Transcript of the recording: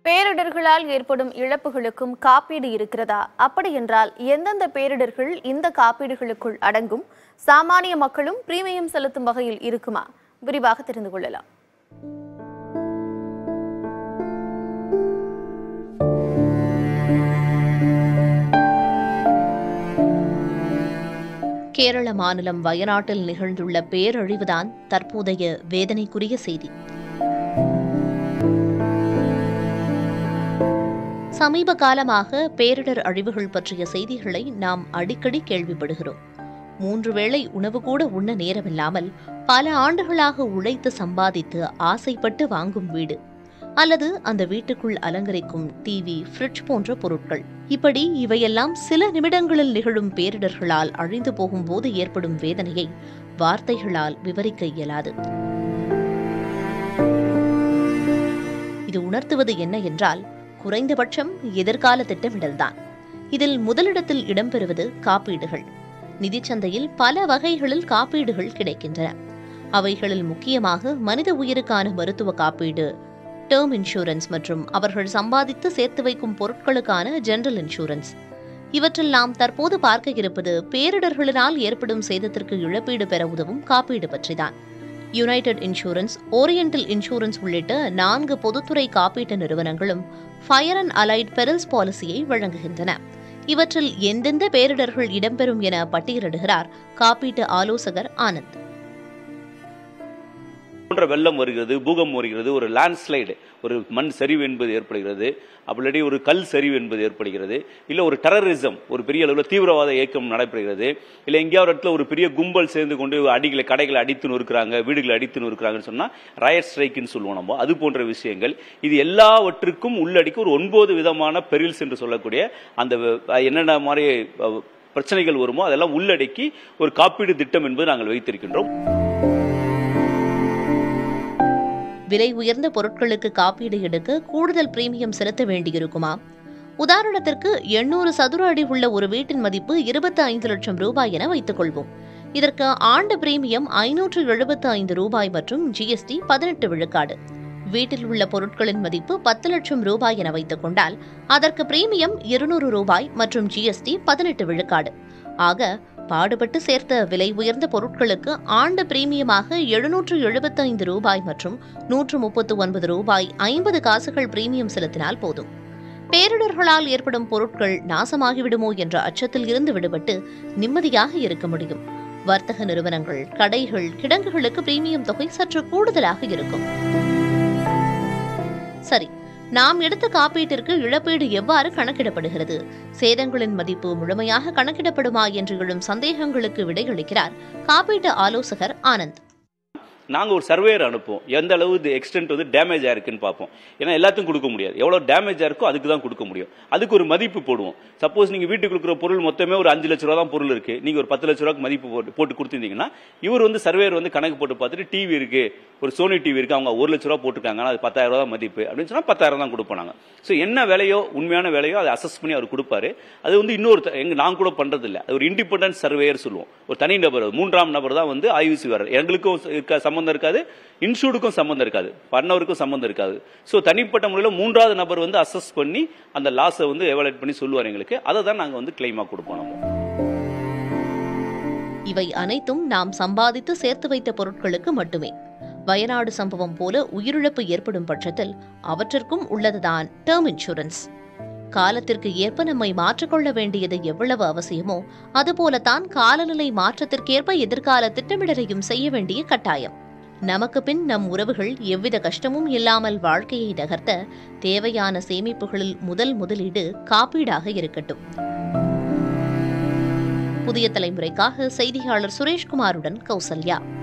பேரிடர்களால் ஏற்படும் இழப்புகளுக்கும் காப்பீடு இருக்கிறதா அப்படி என்றால் எந்தெந்த பேரிடர்கள் இந்த காப்பீடுகளுக்குள் அடங்கும் சாமானிய மக்களும் பிரீமியம் செலுத்தும் வகையில் இருக்குமா விரிவாக தெரிந்து கொள்ளலாம் கேரள மாநிலம் வயநாட்டில் நிகழ்ந்துள்ள பேரழிவுதான் தற்போதைய வேதனைக்குரிய செய்தி சமீப காலமாக பேரிடர் அழிவுகள் பற்றிய செய்திகளை நாம் அடிக்கடி கேள்விப்படுகிறோம் மூன்று வேளை உணவு கூட உண்ண நேரமில்லாமல் பல ஆண்டுகளாக உழைத்து சம்பாதித்து ஆசைப்பட்டு வாங்கும் வீடு அல்லது அந்த வீட்டுக்குள் அலங்கரிக்கும் டிவி ஃப்ரிட்ஜ் போன்ற பொருட்கள் இப்படி இவையெல்லாம் சில நிமிடங்களில் நிகழும் பேரிடர்களால் அழிந்து போகும்போது ஏற்படும் வேதனையை வார்த்தைகளால் விவரிக்க இயலாது இது உணர்த்துவது என்ன என்றால் குறைந்தபட்சம் எதிர்கால திட்டமிடல்தான் இதில் முதலிடத்தில் இடம்பெறுவது காப்பீடுகள் நிதிச்சந்தையில் பல வகைகளில் காப்பீடுகள் கிடைக்கின்றன அவைகளில் முக்கியமாக மனித உயிருக்கான மருத்துவ காப்பீடு டேர்ம் இன்சூரன்ஸ் மற்றும் அவர்கள் சம்பாதித்து சேர்த்து வைக்கும் பொருட்களுக்கான ஜெனரல் இன்சூரன்ஸ் இவற்றில் நாம் தற்போது பார்க்க இருப்பது பேரிடர்களினால் ஏற்படும் சேதத்திற்கு இழப்பீடு பெற உதவும் காப்பீடு பற்றிதான் யுனைடெட் இன்சூரன்ஸ் ஓரியண்டல் இன்சூரன்ஸ் உள்ளிட்ட நான்கு பொதுத்துறை காப்பீட்டு நிறுவனங்களும் ஃபயர் அண்ட் அலைட் பெரல்ஸ் பாலிசியை வழங்குகின்றன இவற்றில் எந்தெந்த பேரிடர்கள் இடம்பெறும் என பட்டியலிடுகிறார் காப்பீட்டு ஆலோசகர் ஆனந்த் போன்ற வெள்ளம் வருகிறது பூகம்பம் வருகிறது ஒரு லேண்ட்ஸ்லைடு ஒரு மண் சரிவு என்பது ஏற்படுகிறது அப்படி ஒரு கல் சரிவு என்பது ஏற்படுகிறது இல்லை ஒரு டெரரிசம் ஒரு பெரிய அளவில் தீவிரவாத இயக்கம் நடைபெறுகிறது இல்லை எங்கேயாவது ஒரு இடத்துல ஒரு பெரிய கும்பல் சேர்ந்து கொண்டு அடிகளை கடைகளை அடித்து நொறுக்கிறாங்க வீடுகளை அடித்து நொறுக்கிறாங்கன்னு சொன்னால் ரயட் ஸ்ட்ரைக்குன்னு சொல்லுவோம் நம்ம அது போன்ற விஷயங்கள் இது எல்லாவற்றுக்கும் உள்ளடக்கி ஒரு ஒன்பது விதமான பெரில்ஸ் என்று சொல்லக்கூடிய அந்த அஹ், என்னென்ன மாதிரி அஹ், பிரச்சனைகள் வருமோ அதெல்லாம் உள்ளடக்கி ஒரு காப்பீடு திட்டம் என்பது நாங்கள் வைத்திருக்கின்றோம் விலை உயர்ந்த பொருட்களுக்கு காப்பீடு எடுக்க கூடுதல் பிரீமியம் செலுத்த வேண்டியிருக்குமா உதாரணத்திற்கு எண்ணூறு சதுர அடி உள்ள ஒரு வீட்டின் மதிப்பு இருபத்தி ஐந்து லட்சம் ரூபாய் என வைத்துக் கொள்வோம் இதற்கு ஆண்டு பிரீமியம் ஐநூற்று எழுபத்து ஐந்து ரூபாய் மற்றும் ஜிஎஸ்டி பதினெட்டு விழுக்காடு வீட்டில் உள்ள பொருட்களின் மதிப்பு பத்து லட்சம் ரூபாய் என வைத்துக் கொண்டால் அதற்கு பிரீமியம் இருநூறு ரூபாய் மற்றும் ஜிஎஸ்டி பதினெட்டு விழுக்காடு ஆக பாடுபட்டு சேர்த்த விலை உயர்ந்த பொருட்களுக்கு ஆண்டு பிரீமியமாக எழுநூற்று எழுபத்தைந்து ரூபாய் மற்றும் நூற்று முப்பத்து ஒன்பது ரூபாய் ஐம்பது காசுகள் பிரீமியம் செலுத்தினால் போதும் பேரிடர்களால் ஏற்படும் பொருட்கள் நாசமாகிவிடுமோ என்ற அச்சத்தில் இருந்து விடுபட்டு நிம்மதியாக இருக்க முடியும் வர்த்தக நிறுவனங்கள் கடைகள் கிடங்குகளுக்கு பிரீமியம் தொகை சற்று கூடுதலாக இருக்கும் சரி நாம் எடுத்த காப்பீட்டிற்கு இழப்பீடு எவ்வாறு கணக்கிடப்படுகிறது சேதங்களின் மதிப்பு முழுமையாக கணக்கிடப்படுமா என்று எழும் சந்தேகங்களுக்கு விடையளிக்கிறார் காப்பீட்டு ஆலோசகர் ஆனந்த் நாங்கள் ஒரு சர்வேயர் அனுப்புவோம் எந்த அளவு இது எக்ஸ்டென்ட் வந்து டேமேஜ் ஆயிருக்குன்னு பார்ப்போம் ஏன்னா எல்லாத்துக்கும் கொடுக்க முடியாது எவ்வளோ டேமேஜ் இருக்கோ அதுக்கு தான் கொடுக்க முடியும் அதுக்கு ஒரு மதிப்பு போடுவோம் சப்போஸ் நீங்கள் வீட்டுக்கு கொடுக்குற பொருள் மொத்தமே ஒரு அஞ்சு லட்ச ரூபா தான் பொருள் இருக்கு நீங்கள் ஒரு பத்து லட்ச ரூபாய்க்கு மதிப்பு போட்டு போட்டு கொடுத்துருந்தீங்கன்னா இவர் வந்து சர்வேயர் வந்து கணக்கு போட்டு பார்த்துட்டு டிவி இருக்கு ஒரு சோனி டிவி இருக்கு அவங்க ஒரு லட்ச ரூபா போட்டிருக்காங்க ஆனால் அது பத்தாயிரம் ரூபா மதிப்பு அப்படின்னு சொன்னால் பத்தாயிரம் தான் கொடுப்போம் நாங்கள் ஸோ என்ன விலையோ உண்மையான விலையோ அதை அசஸ் பண்ணி அவர் கொடுப்பாரு அது வந்து இன்னொரு த- எங்க நான் கூட பண்றது இல்ல அது ஒரு இண்டிபெண்டன்ட் சர்வேயர் சொல்லுவோம் ஒரு தனி நபர் மூன்றாம் நபர் தான் வந்து ஆய்வு செய்வார் எங்களுக்கும் இருக்க சம்பந்தம் இருக்காது இன்சூர்டுக்கும் சம்பந்தம் இருக்காது பண்ணவருக்கும் சம்பந்தம் இருக்காது ஸோ தனிப்பட்ட முறையில் மூன்றாவது நபர் வந்து அசஸ் பண்ணி அந்த லாஸை வந்து எவாலுவேட் பண்ணி சொல்லுவார் எங்களுக்கு அதை தான் நாங்கள் வந்து கிளைமாக கொடுப்போம் நம்ம இவை அனைத்தும் நாம் சம்பாதித்து சேர்த்து வைத்த பொருட்களுக்கு மட்டுமே வயநாடு சம்பவம் போல உயிரிழப்பு ஏற்படும் பட்சத்தில் அவற்றிற்கும் உள்ளதுதான் டேர்ம் இன்சூரன்ஸ் காலத்திற்கு ஏற்ப நம்மை மாற்றிக்கொள்ள வேண்டியது எவ்வளவு அவசியமோ அதுபோலத்தான் காலநிலை மாற்றத்திற்கேற்ப எதிர்கால திட்டமிடலையும் செய்ய வேண்டிய கட்டாயம் நமக்கு பின் நம் உறவுகள் எவ்வித கஷ்டமும் இல்லாமல் வாழ்க்கையை நகர்த்த தேவையான சேமிப்புகளில் முதல் முதலீடு காப்பீடாக இருக்கட்டும் புதிய தலைமுறைக்காக செய்தியாளர் சுரேஷ்குமாருடன் கௌசல்யா